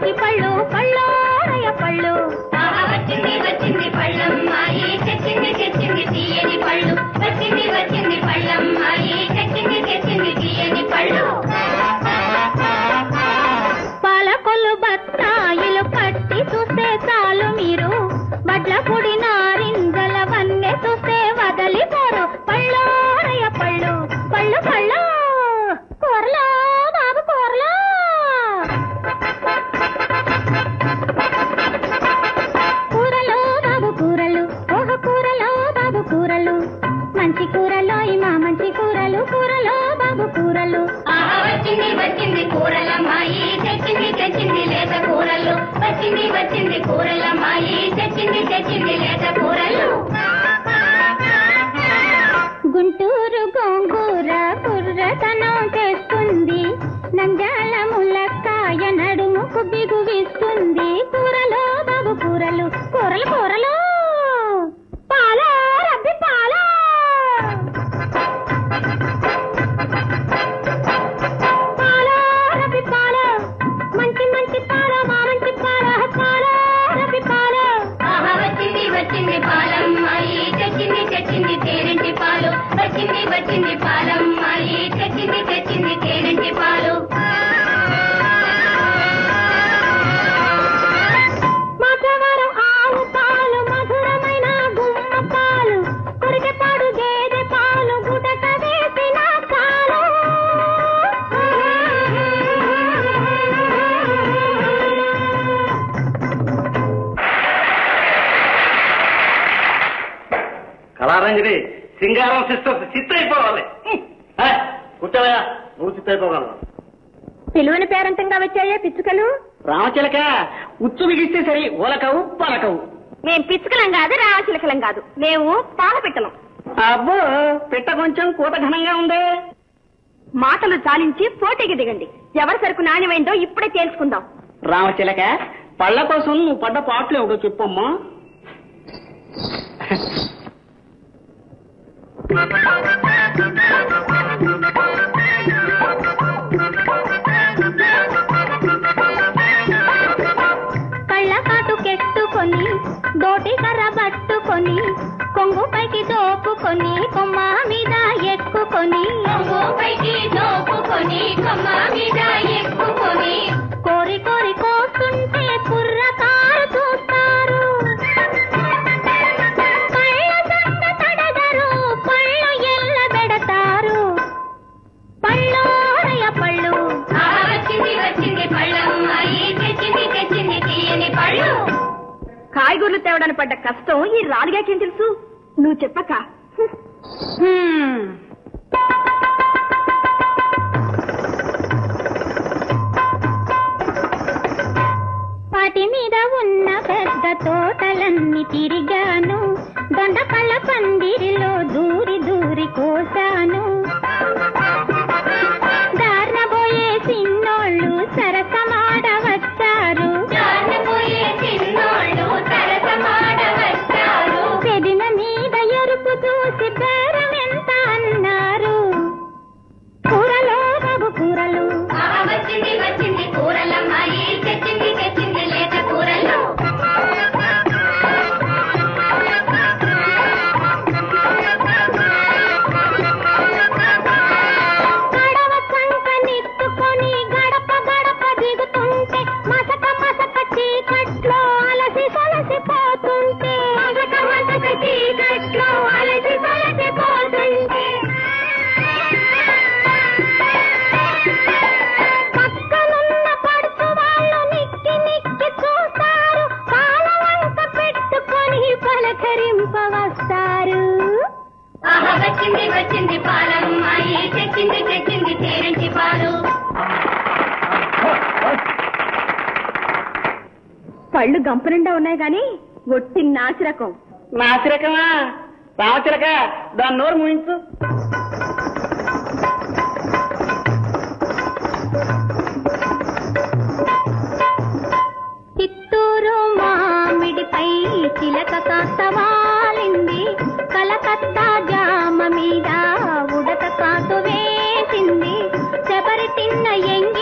మంచి పళ్ళు పళ్ళోరయ పళ్ళు ఆహా వచ్చింది వచ్చింది పళ్ళమ్మాయి తెచ్చింది తెచ్చింది తీయని పళ్ళు వచ్చింది వచ్చింది పళ్ళమ్మాయి తెచ్చింది తెచ్చింది తీయని పళ్ళు పాలకొల్లు బత్తాయిలు పట్టి చూస్తే చాలు మీరు వడ్ల పొడి నారింజల వన్నె చూస్తే వదలిపోరు పళ్ళోరయ పళ్ళు పళ్ళు పళ్ళు కూరలో బాబు కూరలో కూరలో బాబు కూరలు ఓహ కూరలో బాబు కూరలు మంచి కూరలో మా మంచి కూరలు కూరలో బాబు కూరలు ఆహా వచ్చింది వచ్చింది కూరలమ్మాయి తెచ్చింది తెచ్చింది లేత కూరలు వచ్చింది వచ్చింది కూరలమ్మాయి తెచ్చింది తెచ్చింది లేత కూరలు గుంటూరు గోంగూర కుర్రతనం చేస్తుంది నంజాల ములక్కాయ నడుముకు బిగువిస్తుంది కూరలో బాబు కూరలు కూరలు కూరలు పాలా రబ్బి పాలా పాలా రబ్బి పాలా మంచి మంచి పాల మా మంచి పాల పాలా రబ్బి పాలా ఆహా వచ్చింది వచ్చింది పాలమ్మాయి తెచ్చింది తెచ్చింది తేనెంటి పాలు వచ్చింది వచ్చింది పాలమ్మాయి తెచ్చింది తెచ్చింది తేనెంటి పాలు మధువరం ఆవు పాలు మధురమైన గుమ్మ పాలు కొరికెపాడు గేదె పాలు గుటక వేసిన పాలు కళారంజని సింగారం సిస్టర్స్ చిత్త అయిపోవాలి కూర్చోవయ్యా నువ్వు చిత్త అయిపోగలవు పిలువని పేరంతంగా వచ్చాయే పిచ్చుకలు రామచిలక ఉచ్చు బిగిస్తే సరి ఓలకవు పలకవు మేం పిచ్చుకలం కాదు రావచిలకలం కాదు మేము పాల పిట్టలం అబ్బో పిట్ట కొంచెం కూత ఘనంగా ఉందే మాటలు చాలించి పోటీకి దిగండి ఎవరి సరుకు నాణ్యమైందో ఇప్పుడే తేల్చుకుందాం రామచిలక పళ్ళ కోసం నువ్వు పడ్డ పాటలు ఏమిటో చెప్పమ్మా కళ్ళ కాటు కెట్టుకొని దోటి కర్ర పట్టుకొని కొంగు పైకి దోపుకొని కొమ్మ మీద ఎక్కుకొని కొంగు పైకి దోపుకొని కొమ్మ మీద ఎక్కుకొని కోరి కోరి కోస్తుంటే కుర్రకారు చూస్తారు కళ్ళ సంత తడగరు పళ్ళు ఎల్ల పెడతారు పళ్ళోరయ పళ్ళు ఆహా వచ్చింది వచ్చింది పళ్ళమ్మాయి తెచ్చింది తెచ్చింది తీయని పళ్ళు కాయగూరలు తేవడానికి పడ్డ కష్టం ఈ రాలుగాకేం తెలుసు నువ్వు చెప్పక హ్మ్. వాటి మీద ఉన్న పెద్ద తోటలన్నీ తిరిగాను దొండపళ్ళ పందిరిలో దూరి దూరి కోసాను దారిన పోయే చిన్నోళ్ళు సరసమాడ వచ్చారు జారిపోయే చిన్నోళ్ళు సరసమాడ వచ్చారు పెదిన మీద ఎరుపు చూసి బేరం ఎంత అన్నారు కూరలో బాబు కూరలు ఆహా వచ్చింది వచ్చింది కూరలమ్మాయి తెచ్చింది తెచ్చింది లేత కూరలు గడవ సంక నెత్తుకొని గడప గడప దిగుతుంటే మసక మసక చీకట్లో అలసి సొలసి పోతుంటే మసక మసక చీకట్లో అలసి సొలసి పోతుంటే పక్కనున్న పడుచు వాళ్ళు నిక్కి నిక్కి చూస్తారు పాల వంక పెట్టుకొని పలకరింప వస్తారు ఆహా వచ్చింది వచ్చింది పాలమ్మాయి తెచ్చింది తెచ్చింది తేనెంటి పాలు పళ్ళు గంప నిండా ఉన్నాయి గాని ఒట్టి నాసిరకం నాసిరకమా రామచిలక దాని నోరు ముయించు చిత్తూరు మామిడిపై చిలక కాస్త వాలింది కలకత్తా జామ మీద ఉడత కాటు వేసింది చెబరి తిన్న ఎంగి